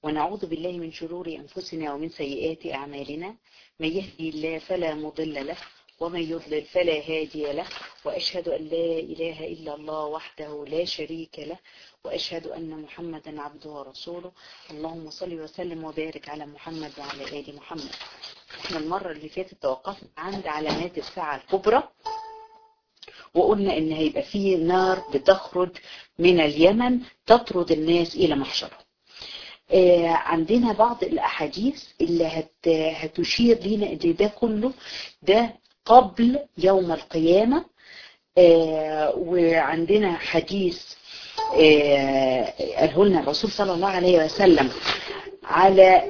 ونعوذ بالله من شرور أنفسنا ومن سيئات أعمالنا من يهدي الله فلا مضل له ومن يضلل فلا هادي له وأشهد أن لا إله إلا الله وحده لا شريك له وأشهد أن محمدا عبده ورسوله اللهم صل وسلم وبارك على محمد وعلى آل محمد احنا المرة اللي فاتت توقفنا عند علامات الساعة الكبرى وقلنا ان هيبقى فيه نار بتخرج من اليمن تطرد الناس الى محشرهم آه عندنا بعض الاحاديث اللي هت هتشير لنا ان ده كله ده قبل يوم القيامة آه وعندنا حديث آه قاله لنا الرسول صلى الله عليه وسلم على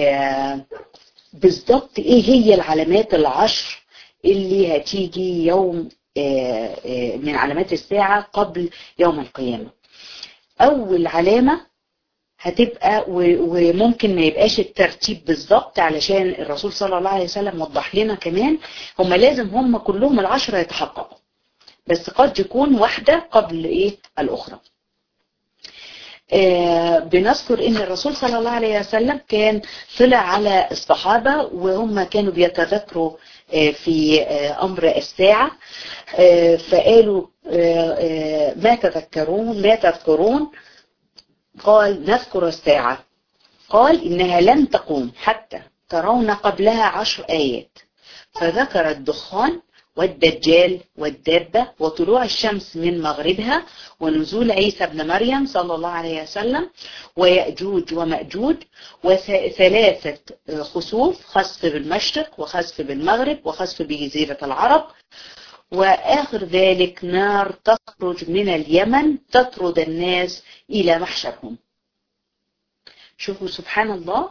بالضبط ايه هي العلامات العشر اللي هتيجي يوم من علامات الساعة قبل يوم القيامة أول علامة هتبقى وممكن ما يبقاش الترتيب بالظبط علشان الرسول صلى الله عليه وسلم وضح لنا كمان هم لازم هم كلهم العشرة يتحققوا بس قد يكون واحدة قبل ايه الأخرى آه بنذكر ان الرسول صلى الله عليه وسلم كان طلع على الصحابة وهم كانوا بيتذكروا آه في آه امر الساعة فقالوا ما تذكرون ما تذكرون قال نذكر الساعة قال إنها لن تقوم حتى ترون قبلها عشر آيات فذكر الدخان والدجال والدابة وطلوع الشمس من مغربها ونزول عيسى بن مريم صلى الله عليه وسلم ويأجوج ومأجوج وثلاثة خسوف خسف بالمشرق وخسف بالمغرب وخسف بجزيرة العرب وآخر ذلك نار تخرج من اليمن تطرد الناس إلى محشرهم شوفوا سبحان الله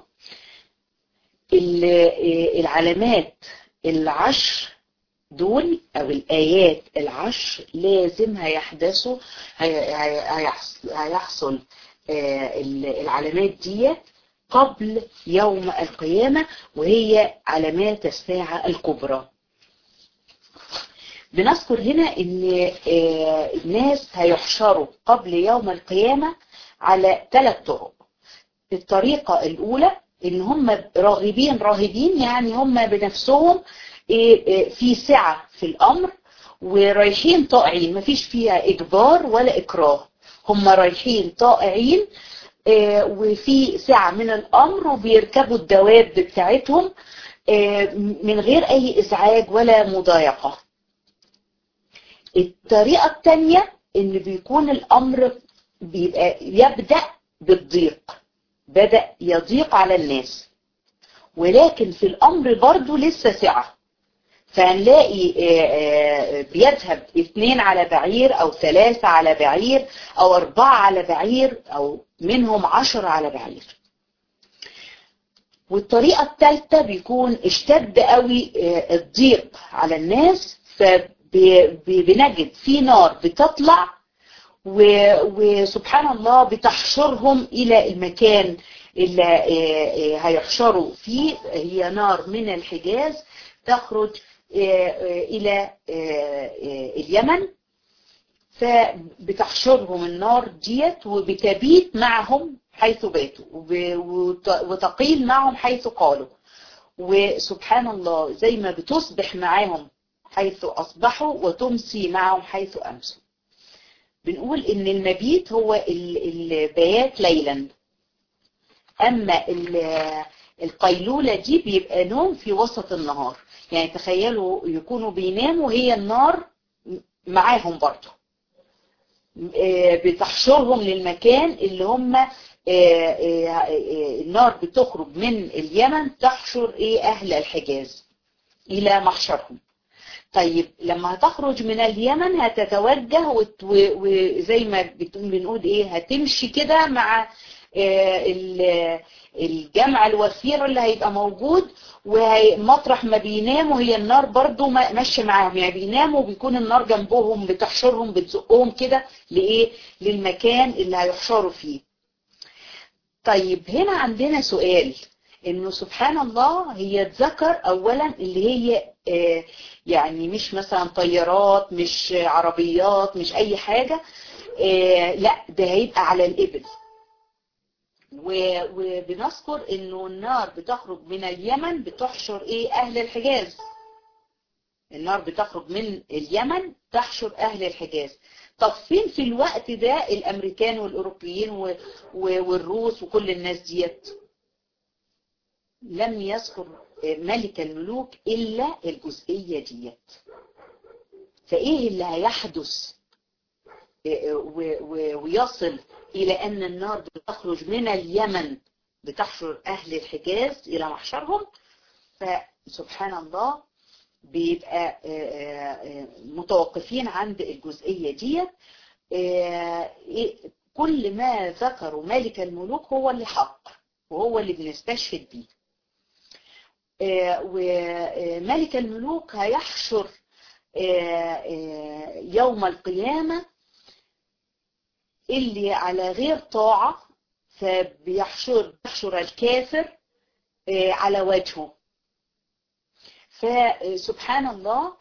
العلامات العشر دول أو الآيات العشر لازم هيحدثوا هيحصل العلامات دي قبل يوم القيامة وهي علامات الساعة الكبرى بنذكر هنا ان الناس هيحشروا قبل يوم القيامة على ثلاث طرق الطريقة الاولى ان هم راغبين راهبين يعني هم بنفسهم في سعة في الامر ورايحين طائعين مفيش فيها اجبار ولا اكراه هم رايحين طائعين وفي سعة من الامر وبيركبوا الدواب بتاعتهم من غير اي ازعاج ولا مضايقة الطريقة الثانية ان بيكون الامر بيبقى يبدأ بالضيق بدأ يضيق على الناس ولكن في الامر برضو لسه سعة فهنلاقي بيذهب اثنين على بعير او ثلاثة على بعير او اربعة على بعير او منهم عشرة على بعير والطريقة الثالثة بيكون اشتد قوي الضيق على الناس فبنجد في نار بتطلع وسبحان الله بتحشرهم الى المكان اللي هيحشروا فيه هي نار من الحجاز تخرج الى اليمن فبتحشرهم النار ديت وبتبيت معهم حيث باتوا وتقيل معهم حيث قالوا وسبحان الله زي ما بتصبح معاهم حيث أصبحوا وتمسي معهم حيث أمسوا بنقول إن المبيت هو البيات ليلا أما القيلولة دي بيبقى نوم في وسط النهار يعني تخيلوا يكونوا بيناموا هي النار معاهم برضه بتحشرهم للمكان اللي هم النار بتخرج من اليمن تحشر ايه اهل الحجاز الى محشرهم طيب لما هتخرج من اليمن هتتوجه وزي ما بنقول ايه هتمشي كده مع الجمع الوفير اللي هيبقى موجود ومطرح ما بيناموا هي النار برضو ماشيه معاهم يعني بيناموا وبيكون النار جنبهم بتحشرهم بتزقهم كده لايه للمكان اللي هيحشروا فيه طيب هنا عندنا سؤال انه سبحان الله هي اتذكر اولا اللي هي آه يعني مش مثلا طيارات مش عربيات مش اي حاجة آه لا ده هيبقى على الابل وبنذكر انه النار بتخرج من اليمن بتحشر ايه اهل الحجاز النار بتخرج من اليمن تحشر اهل الحجاز طب فين في الوقت ده الامريكان والاوروبيين والروس وكل الناس ديت لم يذكر ملك الملوك الا الجزئية ديت فايه اللي هيحدث ويصل الى ان النار بتخرج من اليمن بتحشر اهل الحجاز الى محشرهم فسبحان الله بيبقى متوقفين عند الجزئية ديت كل ما ذكروا ملك الملوك هو اللي حق وهو اللي بنستشهد بيه وملك الملوك هيحشر يوم القيامة اللي على غير طاعة فبيحشر يحشر الكافر على وجهه فسبحان الله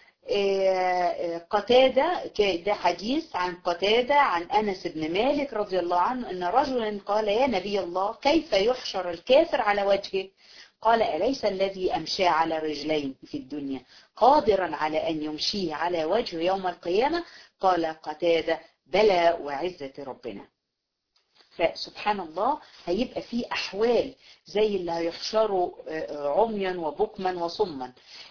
قتادة ده حديث عن قتادة عن أنس بن مالك رضي الله عنه أن رجلا قال يا نبي الله كيف يحشر الكافر على وجهه قال أليس الذي أمشى على رجلين في الدنيا قادرا على أن يمشيه على وجهه يوم القيامة قال قتادة بلى وعزة ربنا فسبحان الله هيبقى في أحوال زي اللي هيحشروا عميا وبكما وصما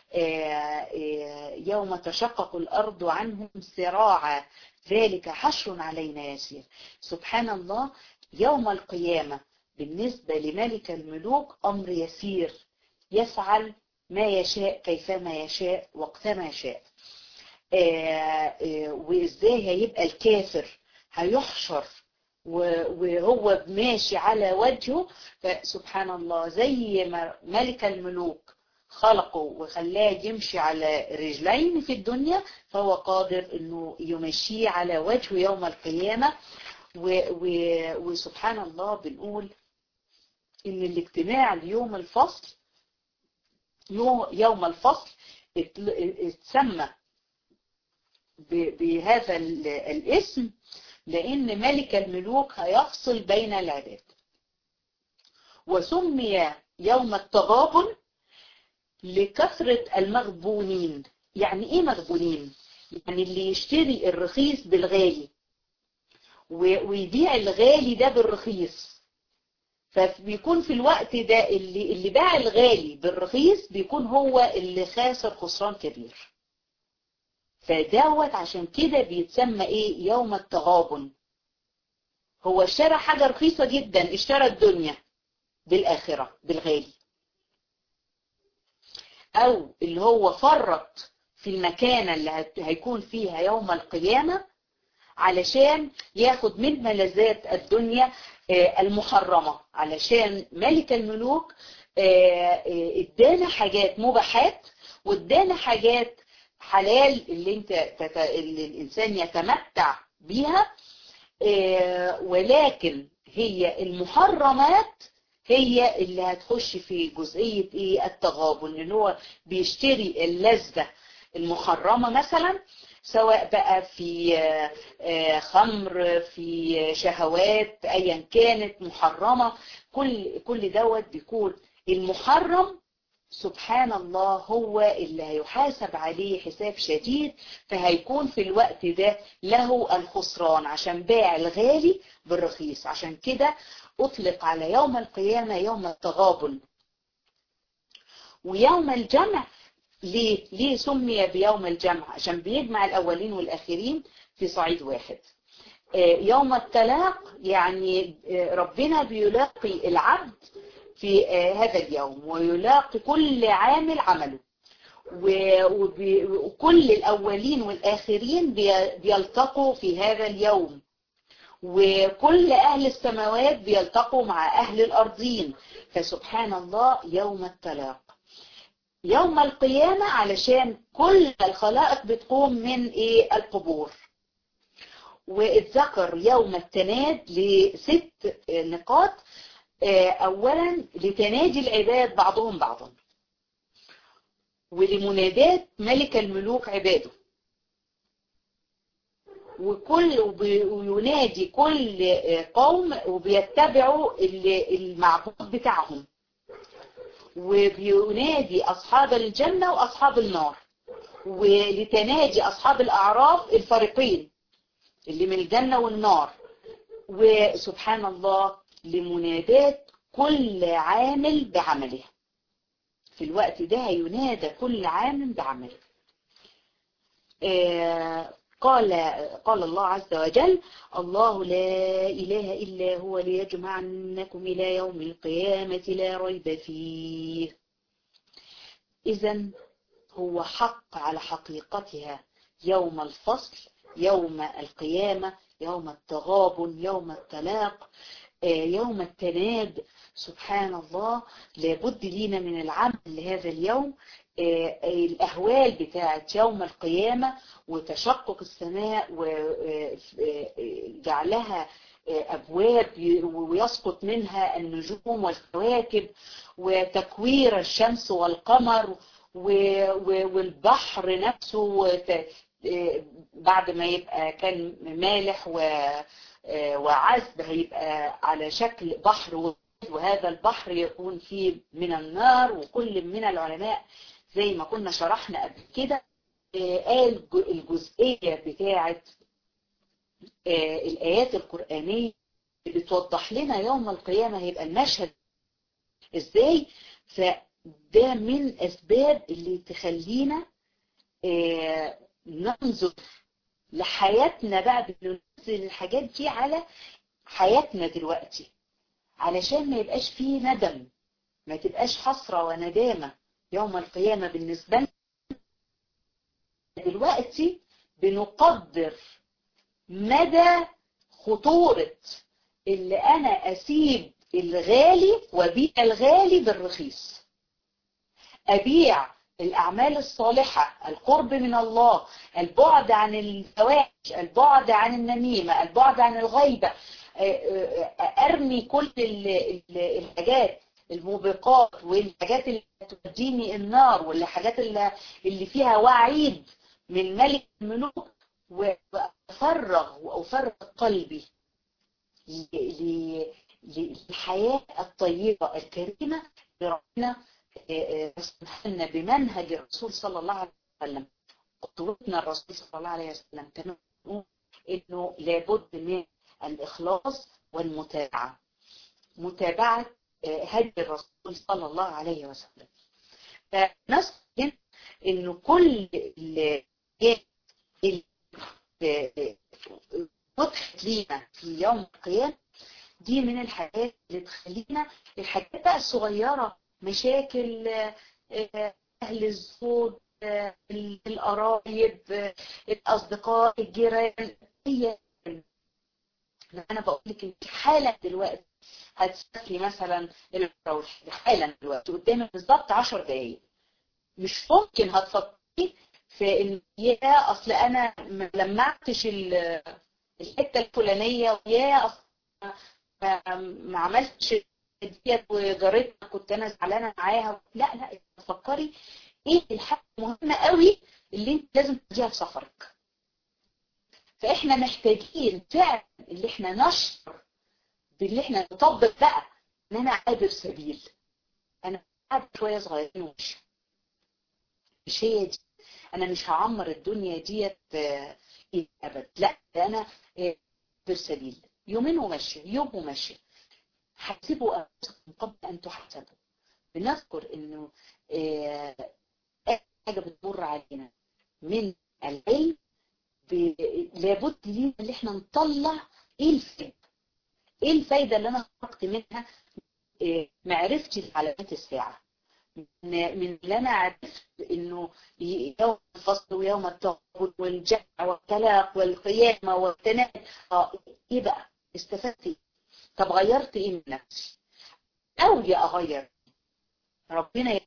يوم تشقق الأرض عنهم سراعا ذلك حشر علينا يسير سبحان الله يوم القيامة بالنسبة لملك الملوك أمر يسير يفعل ما يشاء كيفما يشاء وقتما يشاء وإزاي هيبقى الكافر هيحشر وهو ماشي على وجهه فسبحان الله زي ما ملك الملوك خلقه وخلاه يمشي على رجلين في الدنيا فهو قادر انه يمشيه على وجهه يوم القيامة و و وسبحان الله بنقول ان الاجتماع ليوم الفصل يوم الفصل اتسمى بهذا الاسم لأن ملك الملوك هيفصل بين العباد وسمي يوم التغابن لكثرة المغبونين يعني ايه مغبونين يعني اللي يشتري الرخيص بالغالي ويبيع الغالي ده بالرخيص فبيكون في الوقت ده اللي, اللي باع الغالي بالرخيص بيكون هو اللي خاسر خسران كبير فدوت عشان كده بيتسمى ايه يوم التغابن هو اشترى حاجة رخيصة جدا اشترى الدنيا بالآخرة بالغالي او اللي هو فرط في المكانة اللي هيكون فيها يوم القيامة علشان ياخد من ملذات الدنيا المحرمة علشان ملك الملوك ادانا حاجات مباحات وادانا حاجات حلال اللي انت تت... اللي الانسان يتمتع بيها اه ولكن هي المحرمات هي اللي هتخش في جزئية ايه التغابن اللي هو بيشتري اللذة المحرمة مثلا سواء بقى في اه خمر في شهوات ايا كانت محرمة كل كل دوت بيكون المحرم سبحان الله هو اللي هيحاسب عليه حساب شديد فهيكون في الوقت ده له الخسران عشان باع الغالي بالرخيص عشان كده أطلق على يوم القيامة يوم التغابن ويوم الجمع ليه؟ ليه سمي بيوم الجمع عشان بيجمع الأولين والآخرين في صعيد واحد يوم التلاق يعني ربنا بيلاقي العبد في هذا اليوم ويلاقي كل عامل عمله وكل الأولين والآخرين بيلتقوا في هذا اليوم وكل أهل السماوات بيلتقوا مع أهل الأرضين فسبحان الله يوم التلاق يوم القيامة علشان كل الخلائق بتقوم من إيه القبور واتذكر يوم التناد لست نقاط اولا لتناجي العباد بعضهم بعضا ولمنادات ملك الملوك عباده وكل وينادي كل قوم وبيتبعوا المعبود بتاعهم وبينادي أصحاب الجنة وأصحاب النار ولتنادي أصحاب الأعراف الفريقين اللي من الجنة والنار وسبحان الله لمنادات كل عامل بعمله في الوقت ده ينادى كل عام بعمله آه قال قال الله عز وجل الله لا إله إلا هو ليجمعنكم إلى يوم القيامة لا ريب فيه إذا هو حق على حقيقتها يوم الفصل يوم القيامة يوم التغابن يوم التلاق يوم التناد سبحان الله لابد لينا من العمل لهذا اليوم الأهوال بتاعة يوم القيامة وتشقق السماء وجعلها أبواب ويسقط منها النجوم والكواكب وتكوير الشمس والقمر والبحر نفسه بعد ما يبقى كان مالح وعذب هيبقى على شكل بحر وهذا البحر يكون فيه من النار وكل من العلماء زي ما كنا شرحنا قبل كده قال الجزئية بتاعة الآيات القرآنية بتوضح لنا يوم القيامة هيبقى المشهد ازاي فده من أسباب اللي تخلينا ننظر لحياتنا بقى بننزل الحاجات دي على حياتنا دلوقتي علشان ما يبقاش فيه ندم ما تبقاش حسرة وندامة يوم القيامة بالنسبة لنا دلوقتي بنقدر مدى خطورة اللي انا اسيب الغالي وبيع الغالي بالرخيص ابيع الاعمال الصالحة القرب من الله البعد عن الفواحش البعد عن النميمة البعد عن الغيبة ارمي كل الحاجات الموبقات والحاجات اللي توديني النار والحاجات اللي, اللي فيها وعيد من ملك الملوك وافرغ وافرغ قلبي للحياة الطيبة الكريمة ربنا سبحانه بمنهج الرسول صلى الله عليه وسلم قدوتنا الرسول صلى الله عليه وسلم كانوا انه لابد من الاخلاص والمتابعة متابعة هدي الرسول صلى الله عليه وسلم فنستطيع انه كل فتحت لينا في يوم القيامة دي من الحاجات اللي تخلينا الحاجات بقى الصغيرة مشاكل اهل الزوج القرايب الاصدقاء الجيران هي انا بقول لك حالا دلوقتي هتسافري مثلا الروح حالا دلوقتي قدامك بالظبط 10 دقايق مش ممكن هتفكري في ان يا اصل انا ما لمعتش الحته الفلانيه ويا اصل ما عملتش ديت وجارتنا كنت انا زعلانه معاها لا لا تفكري ايه الحاجه المهمه قوي اللي انت لازم تديها في سفرك فاحنا محتاجين فعلا اللي احنا نشعر باللي احنا نطبق بقى ان انا عابر سبيل انا قاعد شويه صغيرين ومش مش هي دي انا مش هعمر الدنيا ديت الى ابد لا ده انا عابر سبيل يومين ومشي يوم ومشي حاسبوا انفسكم قبل ان تحاسبوا بنذكر انه حاجه بتمر علينا من العلم لابد لينا اللي احنا نطلع ايه الفايده ايه الفايده اللي انا خرجت منها معرفتي لعلامات الساعه من اللي انا عرفت انه يوم الفصل ويوم التغابن والجمع والطلاق والقيامه والتناد اه ايه بقى استفدت ايه طب غيرت ايه من نفسي او يا اغير ربنا ي...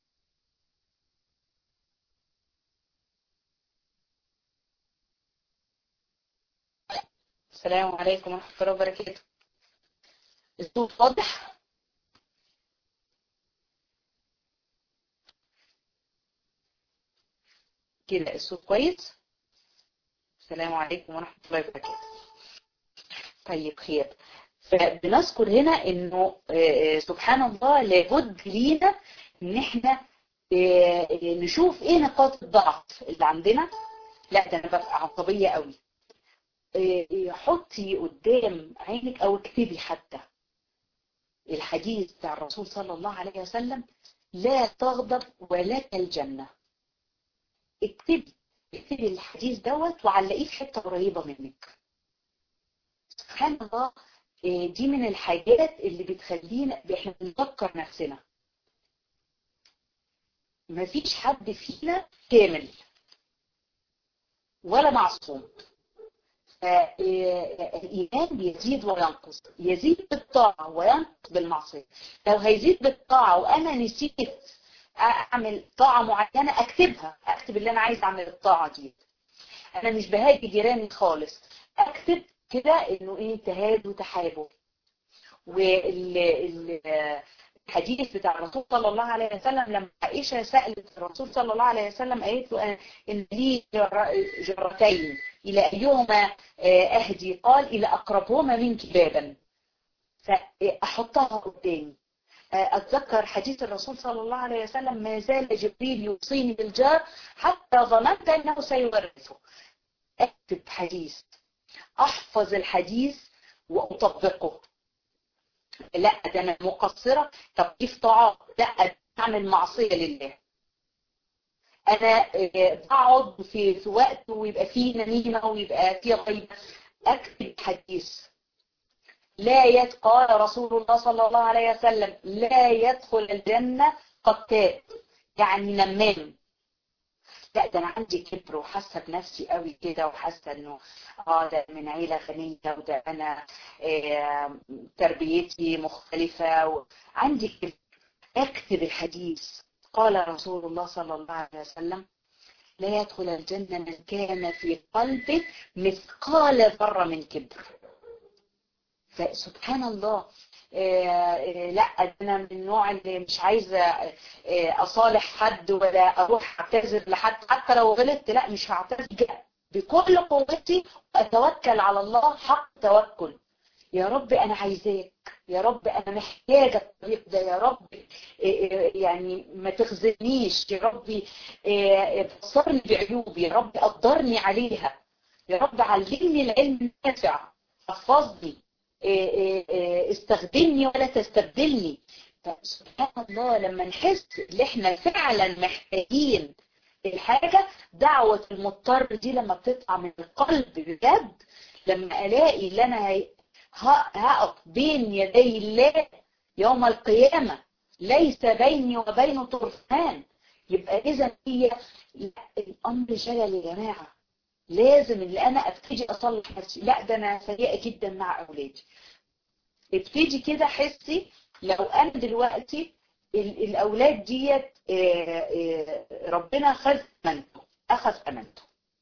السلام عليكم ورحمة الله وبركاته الصوت واضح كده الصوت كويس السلام عليكم ورحمة الله وبركاته طيب خير فبنذكر هنا انه سبحان الله لابد لينا ان احنا نشوف ايه نقاط الضعف اللي عندنا لا ده انا ببقى عصبية قوي حطي قدام عينك او اكتبي حتى الحديث بتاع الرسول صلى الله عليه وسلم لا تغضب ولك الجنة اكتبي اكتبي الحديث دوت وعلقيه في حتة قريبة منك سبحان الله دي من الحاجات اللي بتخلينا احنا بنفكر نفسنا مفيش حد فينا كامل ولا معصوم الإيمان يزيد وينقص يزيد بالطاعة وينقص بالمعصية لو هيزيد بالطاعة وأنا نسيت أعمل طاعة معينة أكتبها أكتب اللي أنا عايز أعمل الطاعة دي أنا مش بهاجي جيراني خالص أكتب كده إنه إيه تهاد وتحابب والحديث بتاع الرسول صلى الله عليه وسلم لما عائشة سألت الرسول صلى الله عليه وسلم قالت له إن لي جرتين إلى أيهما أهدي قال إلى أقربهما منك بابا فأحطها قدامي أتذكر حديث الرسول صلى الله عليه وسلم ما زال جبريل يوصيني بالجار حتى ظننت أنه سيورثه أكتب حديث أحفظ الحديث وأطبقه لا ده أنا مقصرة طب كيف طاعة لا أعمل معصية لله انا بقعد في في وقت ويبقى فيه نميمه ويبقى فيه غيبه اكتب حديث لا يد قال رسول الله صلى الله عليه وسلم لا يدخل الجنه قتال يعني نمام لا ده انا عندي كبر وحاسه بنفسي قوي كده وحاسه انه اه ده من عيله غنيه وده انا آه تربيتي مختلفه عندي كبر اكتب الحديث قال رسول الله صلى الله عليه وسلم لا يدخل الجنة من كان في قلبه مثقال ذرة من كبر فسبحان الله لا انا من النوع اللي مش عايزه اصالح حد ولا اروح اعتذر لحد حتى لو غلطت لا مش هعتذر بكل قوتي واتوكل على الله حق توكل يا رب انا عايزاك يا رب انا محتاجه الطريق ده يا رب يعني ما تخزنيش يا رب بصرني بعيوبي يا رب قدرني عليها يا رب علمني العلم النافع حفظني استخدمني ولا تستبدلني سبحان الله لما نحس ان احنا فعلا محتاجين الحاجة دعوة المضطر دي لما بتطلع من القلب بجد لما الاقي اللي انا هقف بين يدي الله يوم القيامة ليس بيني وبينه طرفان يبقى اذا هي الامر جلل يا جماعة لازم اللي انا ابتدي اصلح نفسي لا ده انا سيئة جدا مع اولادي ابتدي كده حسي لو انا دلوقتي الاولاد ديت ربنا خذ امانته اخذ امانته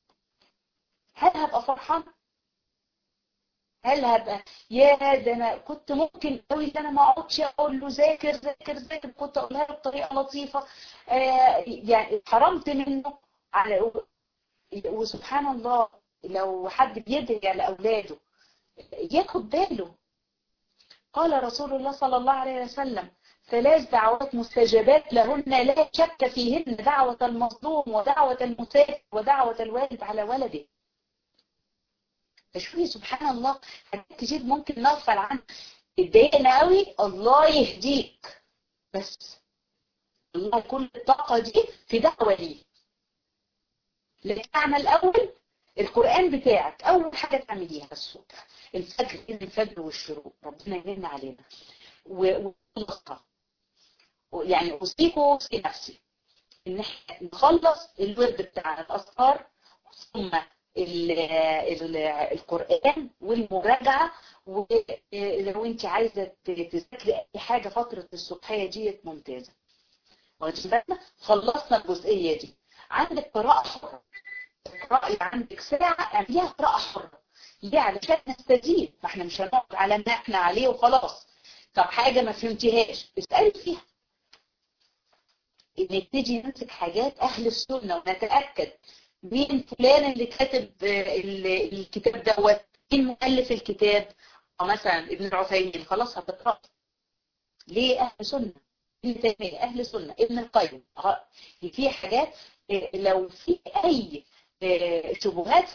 هل هبقى فرحان هل هبقى يا ده انا كنت ممكن قوي ان انا ما اقعدش اقول له ذاكر ذاكر ذاكر كنت اقولها له بطريقه لطيفه آه يعني حرمت منه على وسبحان الله لو حد بيدعي على اولاده ياخد باله قال رسول الله صلى الله عليه وسلم ثلاث دعوات مستجابات لهن لا شك فيهن دعوة المظلوم ودعوة المسافر ودعوة الوالد على ولده فشوفي سبحان الله حاجات كتير ممكن نغفل عنها اتضايقنا قوي الله يهديك بس الله كل الطاقة دي في دعوة ليه المعنى الأول القرآن بتاعك أول حاجة تعمليها الصبح الفجر إذن الفجر والشروق ربنا يمن علينا والغطاء يعني أوصيكم وأوصي نفسي إن احنا نخلص الورد بتاع الأذكار ثم القرآن والمراجعة ولو انت عايزة تذاكري اي حاجة فترة الصبحية ديت ممتازة واخدين خلصنا الجزئية دي عندك قراءة حرة القراءة عندك ساعة اعمليها قراءة حرة ليه علشان نستزيد ما احنا مش هنقعد على ما احنا عليه وخلاص طب حاجة ما فهمتيهاش اسألي فيها نبتدي نمسك حاجات اهل السنة ونتأكد مين فلان اللي كاتب الكتاب دوت مين مؤلف الكتاب او مثلا ابن العثيمين خلاص هتقرأ ليه اهل سنة ابن تيمية اهل سنة ابن القيم في حاجات لو في اي شبهات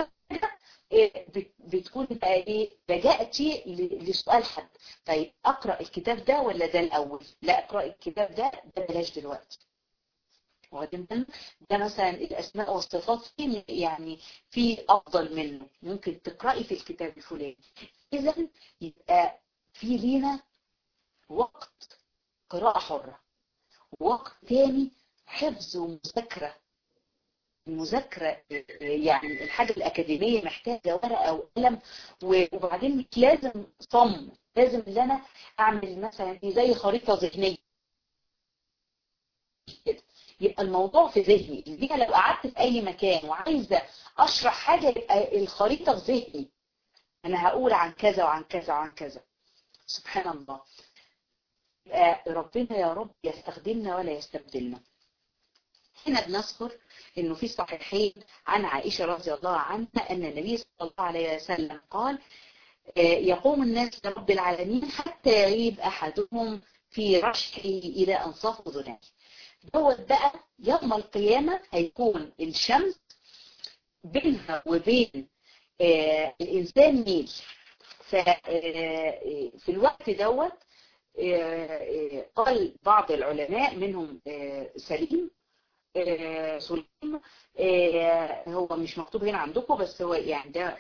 بتكون بقى ايه لجأتي لسؤال حد طيب اقرأ الكتاب ده ولا ده الاول لا اقرأ الكتاب ده ده بلاش دلوقتي واخدين ده مثلا الاسماء والصفات في يعني في افضل منه ممكن تقرأي في الكتاب الفلاني اذا يبقى في لينا وقت قراءة حرة وقت تاني حفظ ومذاكرة المذاكرة يعني الحاجة الأكاديمية محتاجة ورقة وقلم وبعدين مش لازم صم لازم ان انا اعمل مثلا زي خريطة ذهنية يبقى الموضوع في ذهني اللي لو قعدت في اي مكان وعايزة اشرح حاجة يبقى الخريطة في ذهني انا هقول عن كذا وعن كذا وعن كذا سبحان الله ربنا يا رب يستخدمنا ولا يستبدلنا هنا بنذكر انه في صحيحين عن عائشة رضي الله عنها ان النبي صلى الله عليه وسلم قال يقوم الناس لرب العالمين حتى يغيب احدهم في رشحه الى انصاف اذنيه دوت بقى يوم القيامة هيكون الشمس بينها وبين آه الانسان ميل ففي الوقت دوت آه قال بعض العلماء منهم آه سليم سليم هو مش مكتوب هنا عندكم بس هو يعني ده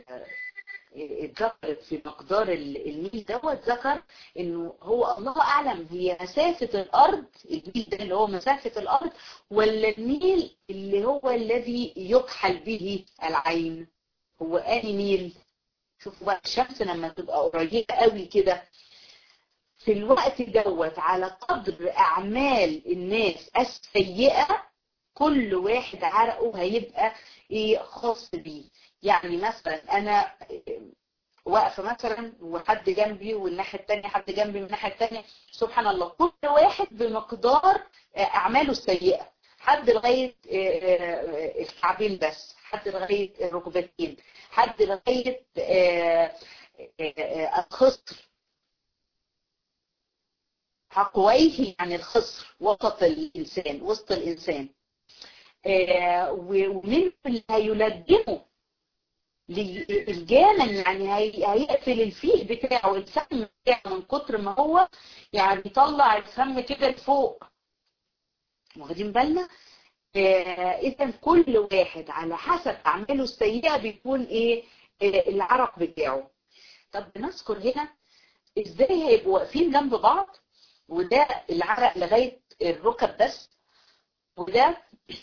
اتذكر في مقدار الميل دوت ذكر انه هو الله اعلم هي مسافة الارض الميل ده اللي هو مسافة الارض ولا الميل اللي هو الذي يكحل به العين هو اني ميل شوفوا بقى الشمس لما تبقى قريبة قوي كده في الوقت دوت على قدر اعمال الناس السيئة كل واحد عرقه هيبقى ايه خاص بيه يعني مثلا انا واقفه مثلا وحد جنبي والناحيه الثانيه حد جنبي من الناحيه الثانيه سبحان الله كل واحد بمقدار اعماله السيئه حد لغايه الكعبين بس حد لغايه الركبتين حد لغايه الخصر حقويه يعني الخصر وسط الانسان وسط الانسان ومن اللي هيلدمه للجامن يعني هيقفل الفيق بتاعه الفم بتاعه من كتر ما هو يعني يطلع الفم كده لفوق واخدين بالنا آه اذا كل واحد على حسب اعماله السيئه بيكون ايه آه العرق بتاعه طب نذكر هنا ازاي هيبقوا واقفين جنب بعض وده العرق لغايه الركب بس وده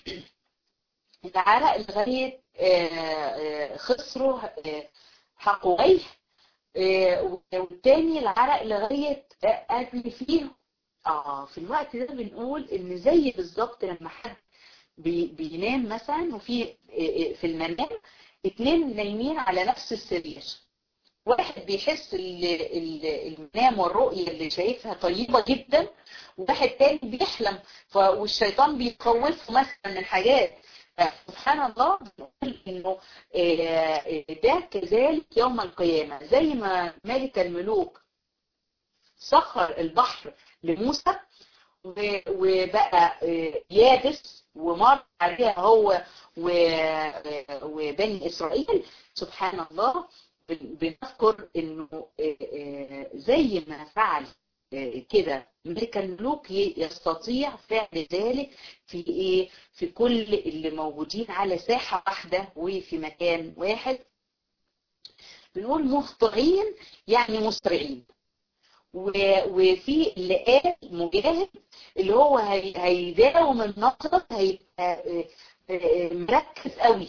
العرق لغاية خسره حقويه والتاني العرق لغاية قبل فيه اه في الوقت ده بنقول ان زي بالظبط لما حد بي بينام مثلا وفي في المنام اتنين نايمين على نفس السرير واحد بيحس المنام والرؤية اللي شايفها طيبة جدا وواحد تاني بيحلم والشيطان بيخوفه مثلا من حاجات سبحان الله بنقول انه ده كذلك يوم القيامة زي ما ملك الملوك سخر البحر لموسى وبقى يابس ومر عليها هو وبني اسرائيل سبحان الله بنذكر انه زي ما فعل كده ملك الملوك يستطيع فعل ذلك في ايه في كل اللي موجودين على ساحة واحدة وفي مكان واحد بنقول مهطعين يعني مسرعين وفي اللي قال مجاهد اللي هو هيداوم النقط هيبقى مركز قوي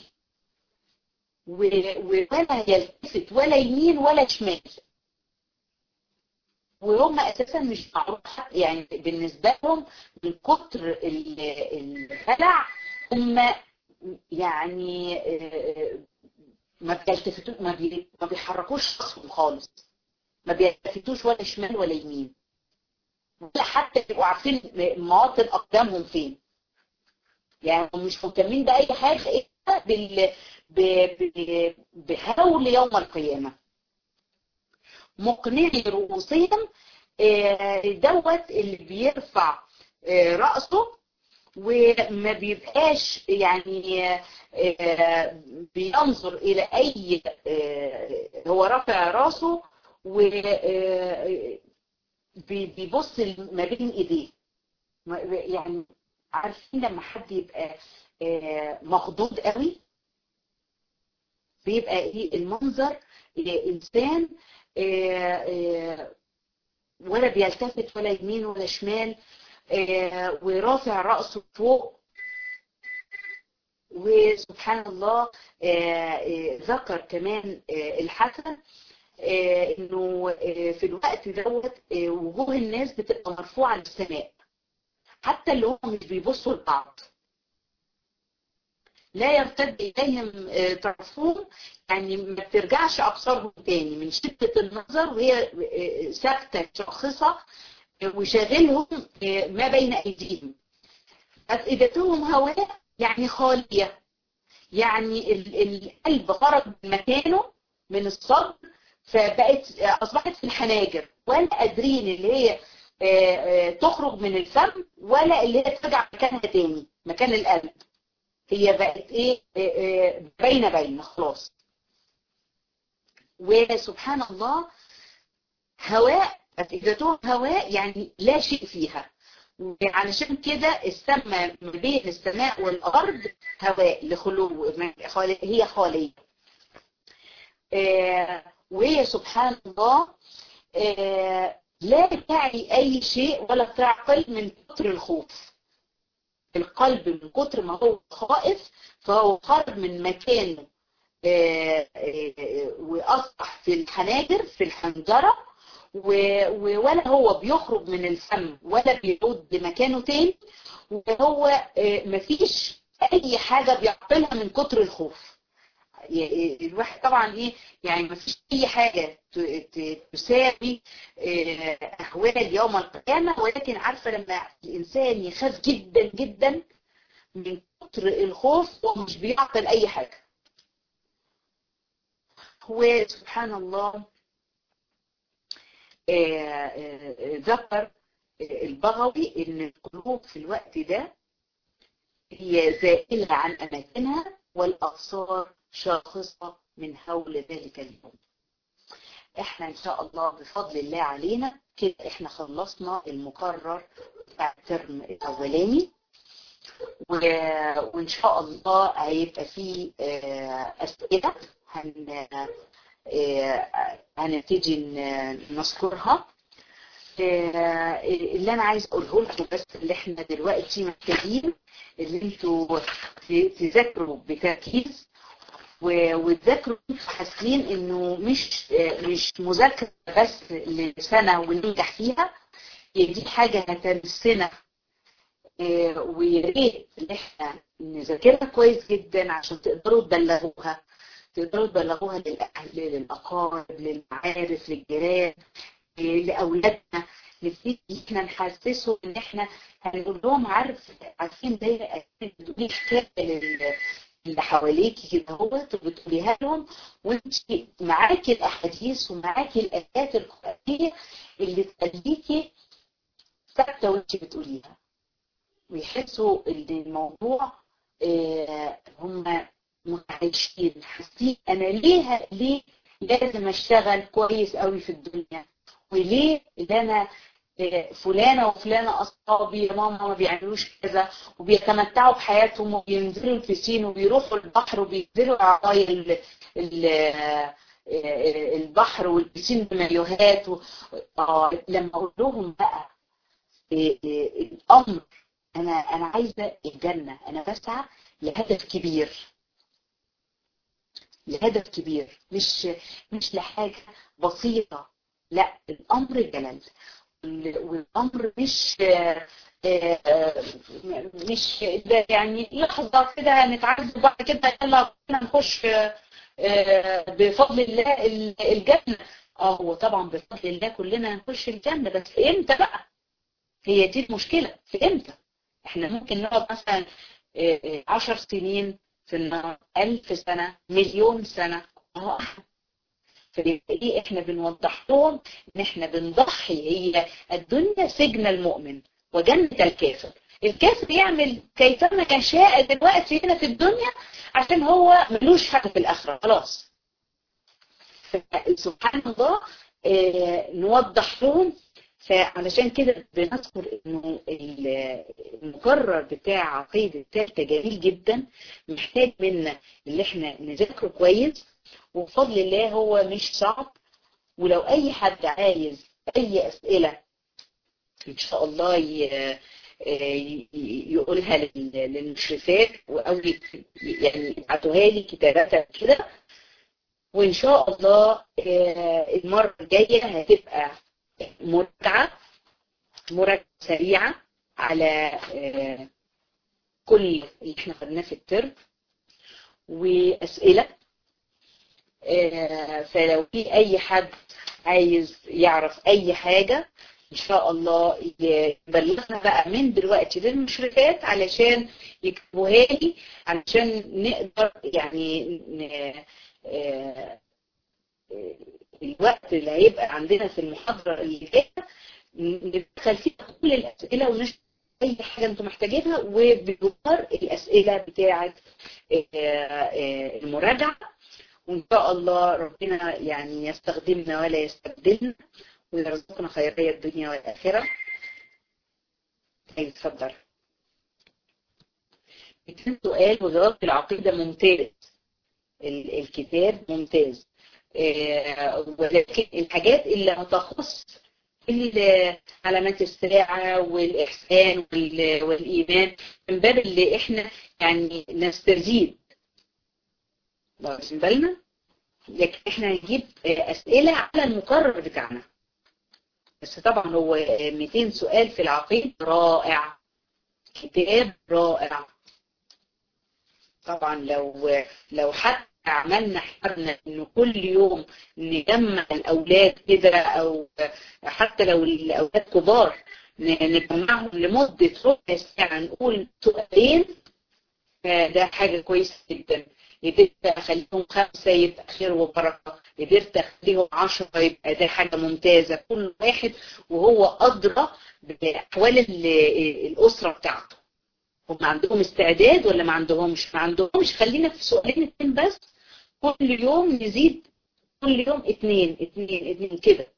ولا يلتفت ولا يمين ولا شمال وهم اساسا مش معروف يعني بالنسبة لهم من كتر الهلع هم يعني ما بيلتفتوا ما, بي ما بيحركوش راسهم خالص ما بيلتفتوش ولا شمال ولا يمين ولا حتى يبقوا عارفين مواطن اقدامهم فين يعني مش مهتمين باي حاجه ايه بال... ب... ب... بهول يوم القيامة مقنعي رؤوسهم دوت اللي بيرفع رأسه وما بيبقاش يعني بينظر إلى أي هو رافع راسه وبيبص ما بين إيديه يعني عارفين لما حد يبقى مخضوض قوي بيبقى ايه المنظر انسان ولا بيلتفت ولا يمين ولا شمال ورافع رأسه فوق وسبحان الله ذكر كمان الحسن انه في الوقت دوت وجوه الناس بتبقى مرفوعة للسماء حتى اللي هم مش بيبصوا لبعض لا يرتد إليهم طرفهم يعني ما بترجعش أبصارهم تاني من شدة النظر وهي ساكتة شاخصة وشاغلهم ما بين أيديهم أفئدتهم هواء يعني خالية يعني القلب خرج من مكانه من الصدر فبقت أصبحت في الحناجر ولا قادرين اللي هي تخرج من الفم ولا اللي هي ترجع مكانها تاني مكان القلب هي بقت ايه بين بين خلاص وسبحان الله هواء أفئدتهم هواء يعني لا شيء فيها وعلشان كده السماء ما بين السماء والأرض هواء لخلو هي خالية وهي سبحان الله لا تعي أي شيء ولا تعقل من كتر الخوف القلب من كتر ما هو خائف فهو خرج من مكانه وأصبح في الحناجر في الحنجرة ولا هو بيخرج من الفم ولا بيعود لمكانه تاني وهو مفيش أي حاجة بيعقلها من كتر الخوف الواحد طبعا ايه يعني ما فيش اي حاجة تساوي احوال يوم القيامة ولكن عارفة لما الانسان يخاف جدا جدا من كتر الخوف ومش بيعقل اي حاجة هو سبحان الله ذكر البغوي ان القلوب في الوقت ده هي زائلة عن اماكنها والابصار شاخصة من حول ذلك اليوم احنا ان شاء الله بفضل الله علينا كده احنا خلصنا المقرر بتاع الترم الاولاني وان شاء الله هيبقى فيه اسئلة هن هنبتدي نذكرها اللي انا عايز اقوله لكم بس اللي احنا دلوقتي محتاجين اللي انتوا تذاكروا بتركيز وتذاكروا حاسين انه مش مش مذاكره بس لسنه وننجح فيها هي دي حاجه هترسنا ويا ريت ان احنا نذاكرها كويس جدا عشان تقدروا تبلغوها تقدروا تبلغوها للاقارب للمعارف للجيران لاولادنا نبتدي احنا نحسسهم ان احنا هنقول لهم عارف عارفين دايما بتقولي حكايه اللي حواليكي كده اهوت وبتقوليها لهم وانت معاكي الاحاديث ومعاكي الايات القرانيه اللي تخليكي ثابته وانت بتقوليها ويحسوا ان الموضوع اه هم متعايشين حاسين انا ليه ليه لازم اشتغل كويس قوي في الدنيا وليه اللي انا فلانة وفلانة أصحابي يا ماما ما بيعملوش كذا وبيتمتعوا بحياتهم وبينزلوا البسين وبيروحوا البحر وبينزلوا عرايا البحر والبسين بمليوهات و... آه لما أقول لهم بقى الأمر أنا أنا عايزة الجنة أنا بسعى لهدف كبير لهدف كبير مش مش لحاجة بسيطة لا الأمر جلل والامر مش مش يعني لحظة كده هنتعذب بعد كده يلا نخش بفضل الله الجنة اه هو طبعا بفضل الله كلنا هنخش الجنة بس امتى بقى هي دي المشكلة في امتى احنا ممكن نقعد مثلا عشر سنين في النار ألف سنة مليون سنة الله أعلم فبالتالي احنا بنوضح لهم ان احنا بنضحي هي الدنيا سجن المؤمن وجنة الكافر الكافر يعمل كيفما يشاء دلوقتي هنا في الدنيا عشان هو ملوش حاجة في الآخرة خلاص سبحان الله اه نوضح لهم فعلشان كده بنذكر انه المقرر بتاع عقيدة التالتة جميل جدا محتاج منا اللي احنا نذاكره كويس وبفضل الله هو مش صعب ولو اي حد عايز اي اسئلة ان شاء الله يقولها للمشرفات او يعني يبعتوها لي كتابة كده وان شاء الله المرة الجاية هتبقى مراجعة مراجعة سريعة على كل اللي احنا خدناه في الترم واسئلة فلو في اي حد عايز يعرف اي حاجة ان شاء الله يبلغنا بقى من دلوقتي للمشرفات علشان يكتبوها لي علشان نقدر يعني الوقت اللي هيبقى عندنا في المحاضرة اللي جاية ندخل فيها كل الأسئلة ونشوف أي حاجة أنتم محتاجينها وبجوار الأسئلة بتاعة المراجعة وإن شاء الله ربنا يعني يستخدمنا ولا يستبدلنا ويرزقنا خيرية الدنيا والآخرة أيوة اتفضل سؤال وجواب العقيدة ممتاز الكتاب ممتاز ولكن الحاجات اللي هتخص علامات الساعة والإحسان والإيمان من باب اللي إحنا يعني نستزيد واخدين بالنا لكن إحنا هنجيب أسئلة على المقرر بتاعنا بس طبعا هو 200 سؤال في العقيدة رائع كتاب رائع طبعا لو لو حتى عملنا حرنا انه كل يوم نجمع الاولاد كده او حتى لو الاولاد كبار نجمعهم لمدة ربع ساعة نقول سؤالين فده حاجة كويسة جدا قدرت اخليهم خمسة يبقى خير وبركة قدرت اخليهم عشرة يبقى ده حاجة ممتازة كل واحد وهو ادرى باحوال الاسرة بتاعته هم عندهم استعداد ولا ما عندهمش ما عندهمش خلينا في سؤالين اتنين بس كل يوم نزيد كل يوم اتنين اتنين اتنين كده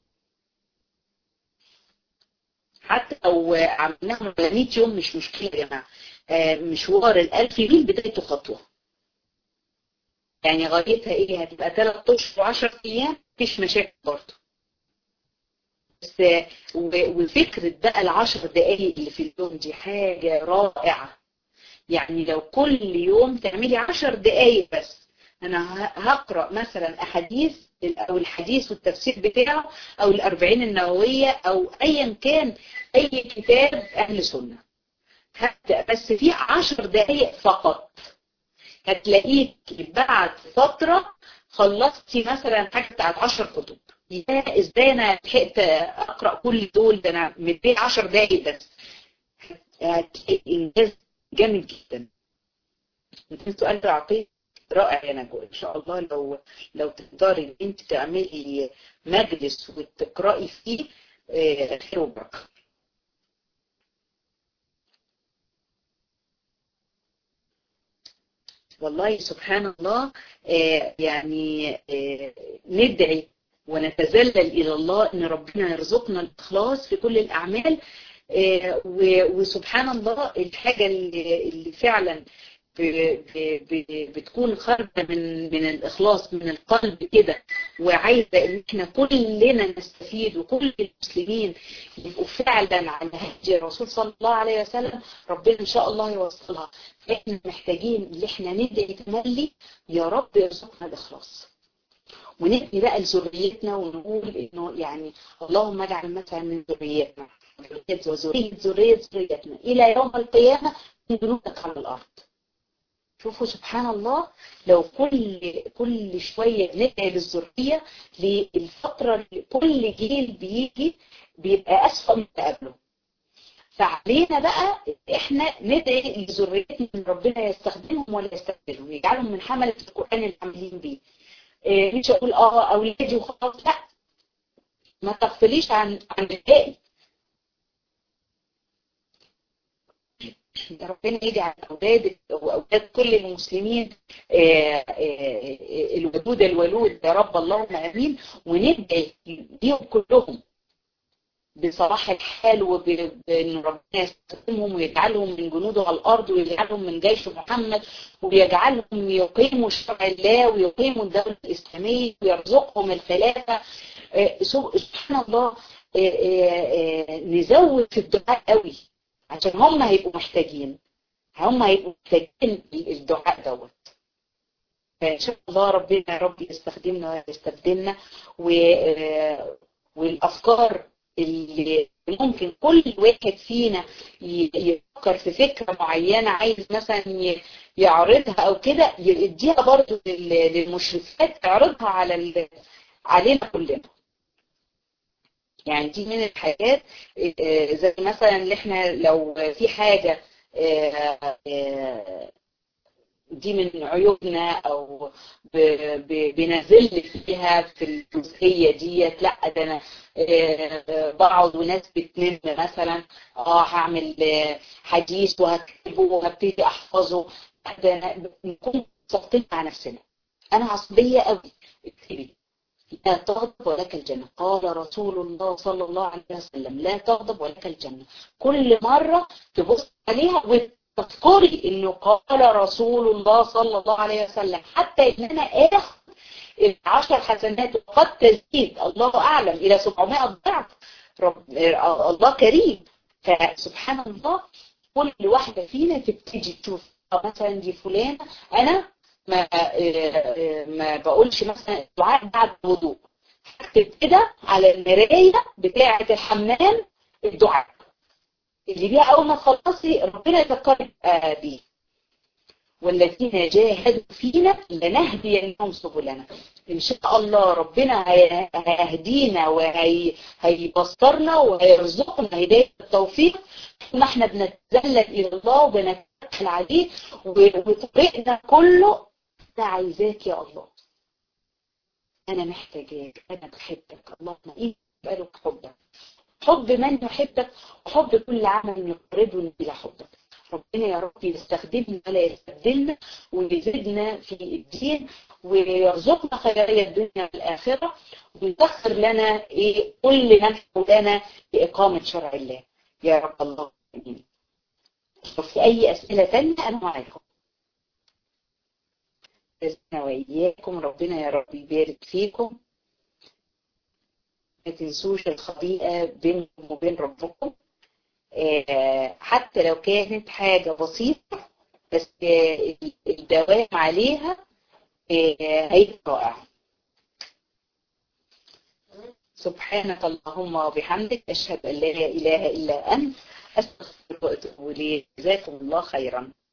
حتى لو عملناهم على 100 يوم مش مشكلة يا جماعة مشوار الألف ميل بدايته خطوة يعني غايتها ايه هتبقى 3 اشهر و10 ايام مفيش مشاكل برضه بس وفكرة بقى العشر دقايق اللي في اليوم دي حاجة رائعة يعني لو كل يوم تعملي عشر دقايق بس انا هقرأ مثلا احاديث او الحديث والتفسير بتاعه او الاربعين النووية او ايا كان اي كتاب اهل سنة هبدأ بس في عشر دقايق فقط هتلاقيك بعد فترة خلصتي مثلا حاجة بتاعت عشر كتب يا ازاي انا لحقت اقرا كل دول ده انا مديه 10 دقايق بس هتلاقي انجاز جامد جدا سؤال عقيد رائع يا نجوى ان شاء الله لو لو تقدري انت تعملي مجلس وتقراي فيه خير وبركه والله سبحان الله يعني ندعي ونتذلل إلى الله إن ربنا يرزقنا الإخلاص في كل الأعمال وسبحان الله الحاجة اللي فعلا بتكون خارجة من من الإخلاص من القلب كده وعايزة إن إحنا كلنا نستفيد وكل المسلمين يبقوا فعلا على هدي الرسول صلى الله عليه وسلم ربنا إن شاء الله يوصلها إحنا محتاجين إن إحنا ندعي تملي يا رب يرزقنا الإخلاص ونبني بقى لذريتنا ونقول انه يعني اللهم اجعل مثلا من ذريتنا وذرية ذرية ذريتنا الى يوم القيامة من جنودك على الارض شوفوا سبحان الله لو كل كل شوية بندعي للذرية للفترة اللي كل جيل بيجي بيبقى أسوأ من قبله فعلينا بقى احنا ندعي لذريتنا ان ربنا يستخدمهم ولا يستخدمهم يجعلهم من حملة القرآن اللي عاملين بيه إيه مش اقول اه اولادي وخلاص لا ما تغفليش عن عن الباقي ده ربنا يجعل اولادك واولاد كل المسلمين الودود الولود يا رب اللهم امين وندعي بيهم كلهم بصلاح الحال وبان ربنا يستخدمهم ويجعلهم من جنوده على الارض ويجعلهم من جيش محمد ويجعلهم يقيموا شرع الله ويقيموا الدوله الاسلاميه ويرزقهم الخلافه سبحان الله نزود في الدعاء قوي عشان هم هيبقوا محتاجين هم هيبقوا محتاجين الدعاء دوت فان شاء الله ربنا يا رب يستخدمنا ويستخدمنا و... والافكار اللي ممكن كل واحد فينا يفكر في فكرة معينة عايز مثلا يعرضها او كده يديها برضو للمشرفات تعرضها على ال... علينا كلنا يعني دي من الحاجات زي مثلا اللي احنا لو في حاجة دي من عيوبنا او بنزل فيها في الجزئية ديت لا ده انا بقعد وناس بتنم مثلا اه هعمل حديث وهكتبه وهبتدي احفظه ده انا نكون صادقين مع نفسنا انا عصبية قوي اكتبي لا تغضب ولك الجنة قال رسول الله صلى الله عليه وسلم لا تغضب ولك الجنة كل مرة تبص عليها وتذكري انه قال رسول الله صلى الله عليه وسلم حتى ان انا اخذ العشر حسنات وقد تزيد الله اعلم الى 700 ضعف رب الله كريم فسبحان الله كل واحدة فينا تبتدي تشوف مثلا دي فلانة انا ما ما بقولش مثلا الدعاء بعد الوضوء هكتب كده على المرايه بتاعه الحمام الدعاء اللي بيها اول ما تخلصي ربنا يذكرك بيه والذين جاهدوا فينا لنهدينهم سبلنا ان شاء الله ربنا هيهدينا وهيبصرنا وهيرزقنا هدايه التوفيق ما احنا بنتذلل الى الله وبنتكل عليه وطريقنا كله أنا عايزاك يا الله أنا محتاجاك أنا بحبك اللهم إيه بقالك حبك حب من يحبك وحب كل عمل يقربنا إلى حبك ربنا يا رب يستخدمنا ولا يستبدلنا ويزيدنا في الدين ويرزقنا خيرية الدنيا والآخرة ويسخر لنا إيه كل نفع لنا لإقامة شرع الله يا رب الله آمين وفي أي أسئلة ثانية أنا معاكم رزقنا وإياكم ربنا يا رب يبارك فيكم ما تنسوش الخطيئة بينكم وبين ربكم حتى لو كانت حاجة بسيطة بس الدوام عليها هيبقى رائع سبحانك اللهم وبحمدك أشهد أن لا إله إلا أنت أستغفرك وأتوب إليك جزاكم الله خيرا